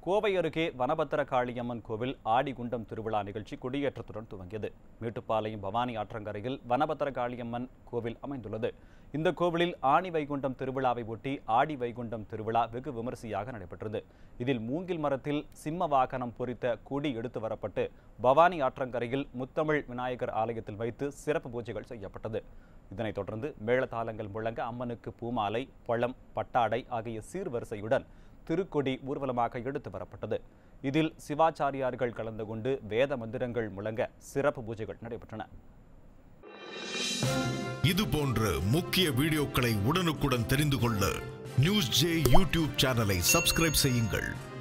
கோவை அருகே வனபத்திர காளியம்மன் கோவில் ஆடிகுண்டம் திருவிழா நிகழ்ச்சி கொடியேற்றத்துடன் துவங்கியது மேட்டுப்பாளையம் பவானி ஆற்றங்கரையில் வனபத்திர காளியம்மன் கோவில் அமைந்துள்ளது இந்த கோவிலில் ஆணி வைகுண்டம் திருவிழாவை ஒட்டி ஆடி வைகுண்டம் திருவிழா வெகு விமரிசையாக நடைபெற்றது இதில் மூங்கில் மரத்தில் சிம்ம வாகனம் பொறித்த கொடி எடுத்து வரப்பட்டு பவானி ஆற்றங்கரையில் முத்தமிழ் விநாயகர் ஆலயத்தில் வைத்து சிறப்பு பூஜைகள் செய்யப்பட்டது இதனைத் தொடர்ந்து மேளதாளங்கள் முழங்க அம்மனுக்கு பூமாலை பழம் பட்டாடை ஆகிய சீர்வரிசையுடன் திருக்கொடி ஊர்வலமாக எடுத்து வரப்பட்டது இதில் சிவாச்சாரியார்கள் கலந்து கொண்டு வேத மந்திரங்கள் முழங்க சிறப்பு பூஜைகள் நடைபெற்றன இது போன்ற முக்கிய வீடியோக்களை உடனுக்குடன் தெரிந்து கொள்ள நியூஸ் ஜே யூடியூப் சேனலை சப்ஸ்கிரைப் செய்யுங்கள்